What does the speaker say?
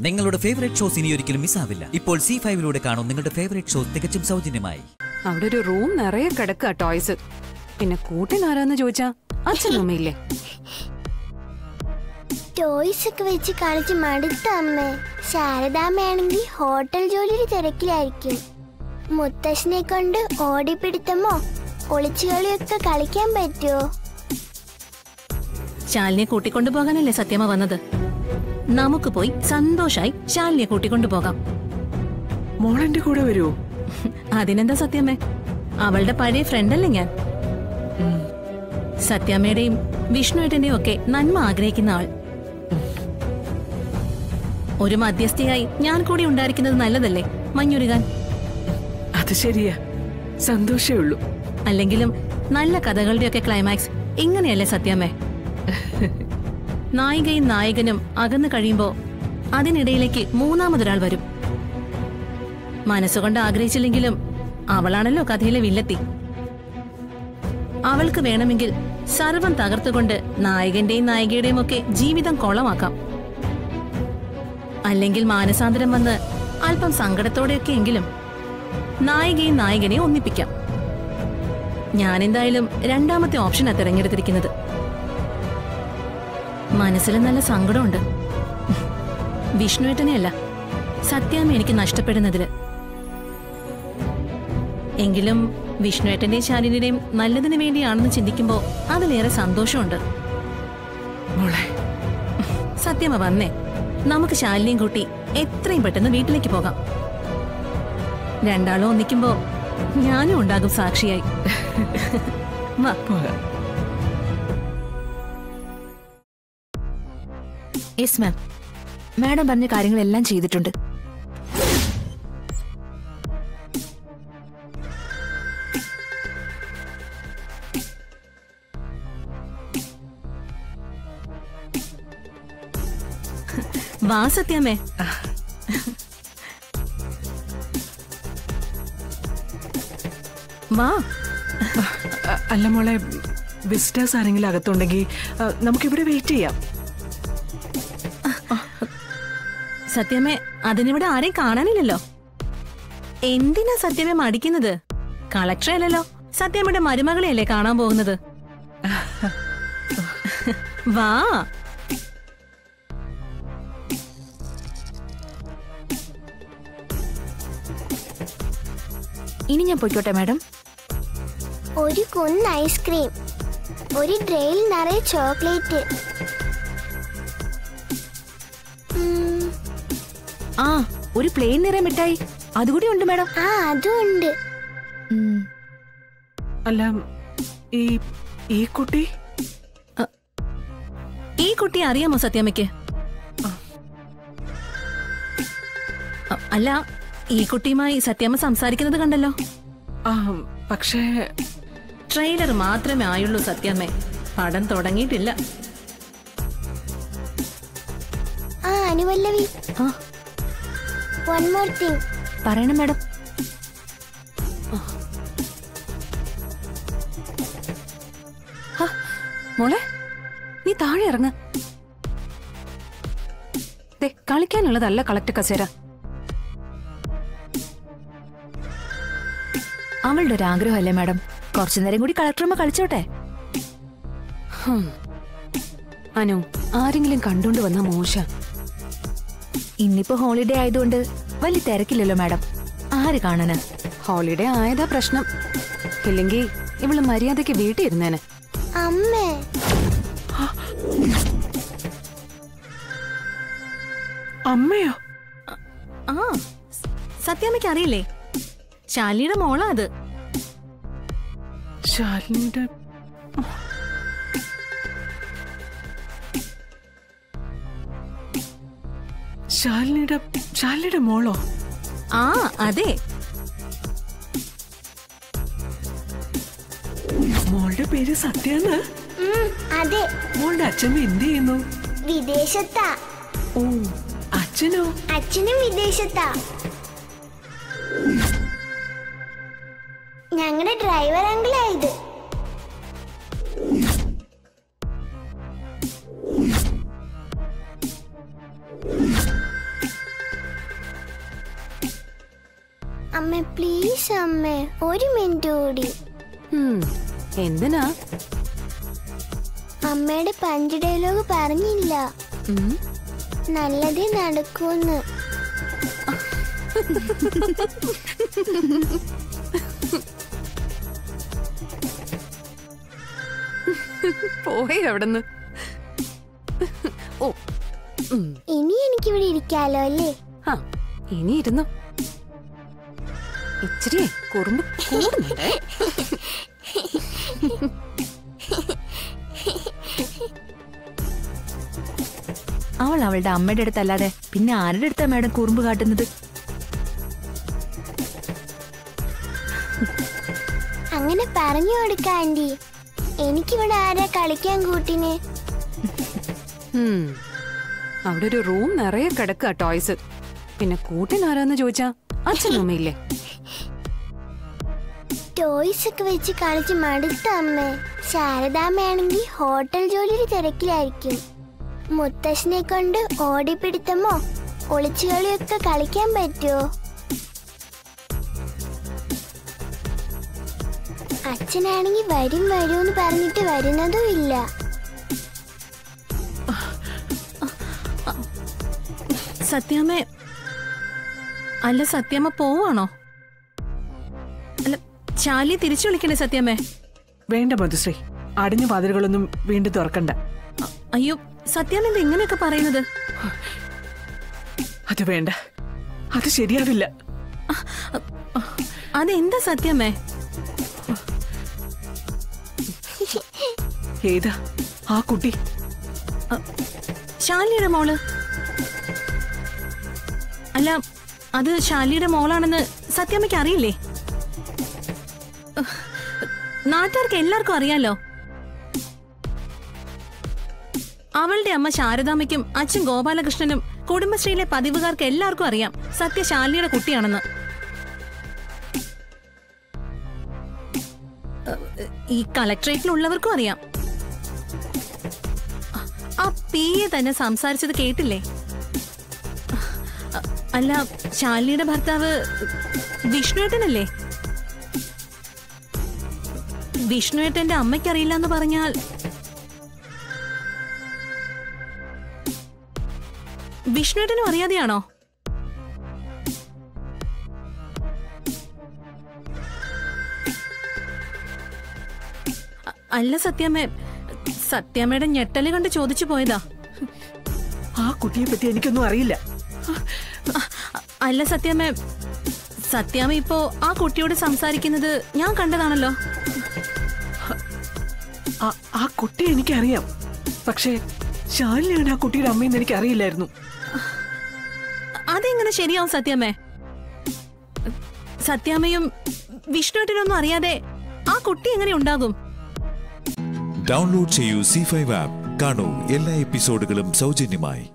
നിങ്ങളുടെ favourite shows ഇനി ഒരിക്കലും മിസ്സാവില്ല ഇപ്പോൾ സി ഫൈവിലൂടെ കാണും നിങ്ങളുടെ ഫേവറേറ്റ് ഷോ തികച്ചും സൗജന്യമായി അവിടെ ഒരു റൂം നിറയെ കിടക്കുക ടോയ്സ് പിന്നെ കൂട്ടിനാരാന്ന് ചോദിച്ചാ അച്ഛനും അമ്മയില്ലേ ടോയ്സ് ഒക്കെ വെച്ച് കളിച്ച് മടുത്ത അമ്മേ ശാരദാമ്മയാണെങ്കിൽ ഹോട്ടൽ ജോലിയുടെ തിരക്കിലായിരിക്കും മുത്തശ്ശനെ കൊണ്ട് ഓടിപ്പിടുത്തമോ ഒളിച്ചുകളിയൊക്കെ കളിക്കാൻ പറ്റുമോ ശാലിനെ കൂട്ടിക്കൊണ്ടു പോകാനല്ലേ സത്യമ്മ വന്നത് നമുക്ക് പോയി സന്തോഷായി ശാലിനെ കൂട്ടിക്കൊണ്ടു പോകാം മോളെന്റെ കൂടെ വരുമോ അതിനെന്താ സത്യമ്മേ അവളുടെ പഴയ ഫ്രണ്ടല്ലേ ഞാൻ സത്യാമ്മയുടെയും വിഷ്ണുവേട്ടന്റെയും ഒക്കെ നന്മ ആഗ്രഹിക്കുന്ന ആൾ ഒരു മധ്യസ്ഥയായി ഞാൻ കൂടി ഉണ്ടായിരിക്കുന്നത് നല്ലതല്ലേ മഞ്ഞുരുകാൻ അത് ശരിയാ സന്തോഷേ ഉള്ളൂ അല്ലെങ്കിലും നല്ല കഥകളുടെയൊക്കെ ക്ലൈമാക്സ് ഇങ്ങനെയല്ലേ സത്യാമ്മേ നായികയും നായകനും അകന്നു കഴിയുമ്പോ അതിനിടയിലേക്ക് മൂന്നാമതൊരാൾ വരും മനസ്സുകൊണ്ട് ആഗ്രഹിച്ചില്ലെങ്കിലും അവളാണല്ലോ കഥയിലെ വില്ലത്തി അവൾക്ക് വേണമെങ്കിൽ സർവം തകർത്തുകൊണ്ട് നായകന്റെയും നായികയുടെയും ഒക്കെ ജീവിതം കൊളമാക്കാം അല്ലെങ്കിൽ മാനസാന്തരം വന്ന് അല്പം സങ്കടത്തോടെയൊക്കെ എങ്കിലും നായികയും നായകനെ ഒന്നിപ്പിക്കാം ഞാൻ എന്തായാലും രണ്ടാമത്തെ ഓപ്ഷനാ തിരഞ്ഞെടുത്തിരിക്കുന്നത് മനസ്സിൽ നല്ല സങ്കടമുണ്ട് വിഷ്ണുവേട്ടനെയല്ല സത്യാമ്മ എനിക്ക് നഷ്ടപ്പെടുന്നതില് എങ്കിലും വിഷ്ണുവേട്ടന്റെയും ശാലിനിയുടെയും നല്ലതിനു വേണ്ടിയാണെന്ന് ചിന്തിക്കുമ്പോ അതിലേറെ സന്തോഷമുണ്ട് മോളെ സത്യമ്മ വന്നേ നമുക്ക് ശാലിനിയും കൂട്ടി എത്രയും പെട്ടെന്ന് വീട്ടിലേക്ക് പോകാം രണ്ടാളും ഒന്നിക്കുമ്പോ ഞാനും ഉണ്ടാകും സാക്ഷിയായി വാ പോകാം യെസ് മാം മാഡം പറഞ്ഞ കാര്യങ്ങളെല്ലാം ചെയ്തിട്ടുണ്ട് വാ സത്യാമ്മേ വാ അ- അല്ല മോളെ വിസിറ്റേഴ്സ് ആരെങ്കിലും അകത്തുണ്ടെങ്കിൽ അ, നമുക്കിവിടെ വെയിറ്റ് ചെയ്യാം സത്യമേ അതിനിവിടെ ആരെയും കാണാനില്ലല്ലോ എന്തിനാ സത്യമേ മടിക്കുന്നത് കളക്ടറെ അല്ലല്ലോ സത്യമയുടെ മരുമകളെയല്ലേ കാണാൻ പോകുന്നത് വാ ഇനി ഞാൻ പോയിക്കോട്ടെ മാഡം ഒരു കുന്ന് ഐസ്ക്രീം ഒരു ട്രെയിൽ നിറയെ ചോക്ലേറ്റ് ഉം, ആ ഒരു പ്ലെയിൻ നിറയെ മിഠായി അതുകൂടി ഉണ്ട് മാഡം ആ അതും ഉണ്ട് ഉം, അല്ല ഈ ഈ കുട്ടി ഈ കുട്ടിയെ അറിയാമോ സത്യാമ്മയ്ക്ക് അ- അല്ല ഈ കുട്ടിയുമായി സത്യാമ്മ സംസാരിക്കുന്നത് കണ്ടല്ലോ ആ പക്ഷേ ട്രെയിലർ മാത്രമേ ആയുള്ളൂ സത്യാമ്മേ പടം തുടങ്ങിയിട്ടില്ല ആ അനുവല്ലവി ആ വൺ മോർ തിങ് പറയണം മാഡം ഹ, മോളെ നീ താഴെ ഇറങ്ങ ദേ കളിക്കാനുള്ളതല്ല കളക്ടർ കസേര അവളുടെ ഒരു ആഗ്രഹമല്ലേ മാഡം കുറച്ചു നേരം കൂടി കളക്ടറമ്മ കളിച്ചോട്ടെ ഹും. അനു ആരെങ്കിലും കണ്ടോണ്ട് വന്ന മോശ ഇന്നിപ്പോ ഹോളിഡേ ആയതുകൊണ്ട് വലിയ തിരക്കില്ലല്ലോ മാഡം ആര് കാണാന് ഹോളിഡേ ആയതാ പ്രശ്നം ഇല്ലെങ്കിൽ ഇവള് മര്യാദയ്ക്ക് വീട്ടിൽ ഇരുന്നേനെ അമ്മേ അമ്മയോ ആ സ- സത്യാമ്മയ്ക്ക് അറിയില്ലേ ശാലിയുടെ മോളാ അത് ശാലിനിയുടെ ശാലിനിയുടെ ശാലിനിയുടെ മോളോ ആ അതെ മോളുടെ പേര് സത്യാന്ന് ഉം, അതെ മോളുടെ അച്ഛൻ എന്ത് ചെയ്യുന്നു വിദേശത്താ ഓ അച്ഛനോ അച്ഛനും വിദേശത്താ ഞങ്ങളുടെ ഡ്രൈവർ അങ്കിളാ ഇത് അമ്മ പ്ലീസ് അമ്മ ഒരു മിനിറ്റ് കൂടി ഉം, എന്തിനാ അമ്മയുടെ പഞ്ച് ഡയലോഗ് പറഞ്ഞില്ല ഉം, നല്ലതേ നടക്കൂന്ന് പോയി അവിടുന്ന് ഓ ഉം, ഇനി എനിക്കിവിടെ ഇരിക്കാലോ അല്ലേ ആ ഇനി ഇരുന്നു ഇച്ചിരി കുറുമ്പ് കൂടുന്നുണ്ടേ അവൾ അവളുടെ അമ്മയുടെ അടുത്തല്ലാതെ പിന്നെ ആരുടെ അടുത്താ മാഡം കുറുമ്പ് കാട്ടുന്നത് അങ്ങനെ പറഞ്ഞു കൊടുക്ക ആന്റി എനിക്കിവിടെ ആരാ കളിക്കാൻ കൂട്ടിനെ ഉം, അവിടെ ഒരു റൂം നിറയെ കിടക്കുക ടോയ്സ് പിന്നെ കൂട്ടിനാരാന്ന് ചോദിച്ചാ അച്ഛനും അമ്മയില്ലേ ടോയ്സ് ഒക്കെ വെച്ച് കളിച്ച് മടുത്ത അമ്മ ശാരദാമ്മയാണെങ്കിൽ ഹോട്ടൽ ജോലിയുടെ തിരക്കിലായിരിക്കും മുത്തശ്ശനെ കൊണ്ട് ഓടിപ്പിടുത്തമോ ഒളിച്ചുകളിയൊക്കെ കളിക്കാൻ പറ്റുമോ അച്ഛനാണെങ്കിൽ വരും വരുമെന്ന് പറഞ്ഞിട്ട് വരുന്നതും ഇല്ല സത്യാമ്മ അല്ല സത്യാമ്മ പോവാണോ അല്ല ശാലിയെ തിരിച്ചു വിളിക്കണേ സത്യാമ്മേ വേണ്ട മധുശ്രീ അടഞ്ഞ വാതിലുകളൊന്നും വീണ്ടും തുറക്കണ്ട അ- അയ്യോ സത്യാമ്മ എന്താ ഇങ്ങനെയൊക്കെ പറയുന്നത് അത് വേണ്ട അത് ശരിയാവില്ല അതെന്താ സത്യാമ്മേ ഏതാ ആ കുട്ടി ശാലിയുടെ മോള് അല്ല അത് ശാലിയുടെ മോളാണെന്ന് സത്യാമ്മയ്ക്ക് അറിയില്ലേ ഉഹ്, നാട്ടുകാർക്ക് എല്ലാവർക്കും അറിയാലോ അവളുടെ അമ്മ ശാരദാമ്മയ്ക്കും അച്ഛൻ ഗോപാലകൃഷ്ണനും കുടുംബശ്രീയിലെ പതിവുകാർക്ക് എല്ലാവർക്കും അറിയാം സത്യ ശാലിയുടെ കുട്ടിയാണെന്ന് ഉഹ്, ഈ കളക്ട്രേറ്റിലുള്ളവർക്കും അറിയാം ആ പി എ തന്നെ സംസാരിച്ചത് കേട്ടില്ലേ അ- അല്ല ശാലിനിയുടെ ഭർത്താവ് വിഷ്ണുവേട്ടനല്ലേ വിഷ്ണുവേട്ടന്റെ അമ്മയ്ക്കറിയില്ല എന്ന് പറഞ്ഞാൽ വിഷ്ണുവേട്ടനും അറിയാതെയാണോ അ- അല്ല സത്യാമ്മ സത്യാമ്മയുടെ ഞെട്ടല് കണ്ട് ചോദിച്ചു പോയതാ ആ കുട്ടിയെ പറ്റി എനിക്കൊന്നും അറിയില്ല അ- അല്ല സത്യാമ്മ സത്യാമ്മ ഇപ്പോ ആ കുട്ടിയോട് സംസാരിക്കുന്നത് ഞാൻ കണ്ടതാണല്ലോ ആ- ആ കുട്ടി എനിക്കറിയാം പക്ഷേ ശാലിനിയാണ് ആ കുട്ടിയുടെ അമ്മയെന്ന് എനിക്ക് അറിയില്ലായിരുന്നു അതെങ്ങനെ ശരിയാവും സത്യാമ്മേ സത്യാമ്മയും വിഷ്ണുവേട്ടനൊന്നും അറിയാതെ ആ കുട്ടി എങ്ങനെ ഉണ്ടാകും ഡൗൺലോഡ് ചെയ്യൂ സി ഫൈവ് ആപ്പ് കാണൂ എല്ലാ എപ്പിസോഡുകളും സൗജന്യമായി